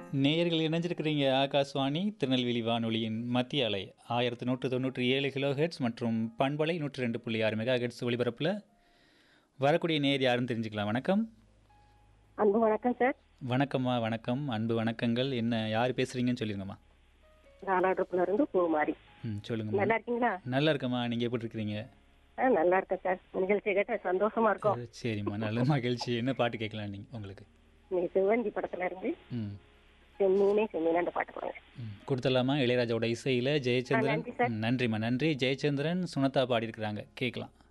நேயர்கள் இணைஞ்சிருக்கிறீங்க ஆகாஷ்வாணி திருநெல்வேலி வானொலியின் மத்திய அலை ஆயிரத்தி நூற்று தொண்ணூற்றி ஏழு கிலோ ஹெர்ட்ஸ் மற்றும் பண்பலை நூற்றி ரெண்டு புள்ளி ஆறு மெகா ஹெர்ட்ஸ் ஒளிபரப்பில் வரக்கூடிய நேர் யாருன்னு தெரிஞ்சுக்கலாம் வணக்கம் அன்பு வணக்கம் சார் வணக்கம்மா வணக்கம் அன்பு வணக்கங்கள் என்ன யார் பேசுகிறீங்கன்னு சொல்லிருங்கம்மா நாலாடுப்புல இருந்து பூமாரி ம் சொல்லுங்கம்மா நல்லா இருக்கீங்களா நல்லா இருக்கம்மா நீங்கள் எப்படி இருக்கிறீங்க ஆ நல்லா இருக்கேன் சார் நிகழ்ச்சி கேட்ட சந்தோஷமா இருக்கும் சரிம்மா நல்ல மகிழ்ச்சி என்ன பாட்டு கேட்கலாம் நீங்கள் உங்களுக்கு நீங்க சிவந்தி படத்துல இருந்து ம் செம்மீனே செம்மீனே அந்த பாட்டு போடுங்க ம், கொடுத்துடலாமா இளையராஜாவோட இசையில் ஜெயச்சந்திரன் நன்றி சார். ம், நன்றிம்மா நன்றி ஜெயச்சந்திரன் சுனதா பாடியிருக்கிறாங்க கேட்கலாம்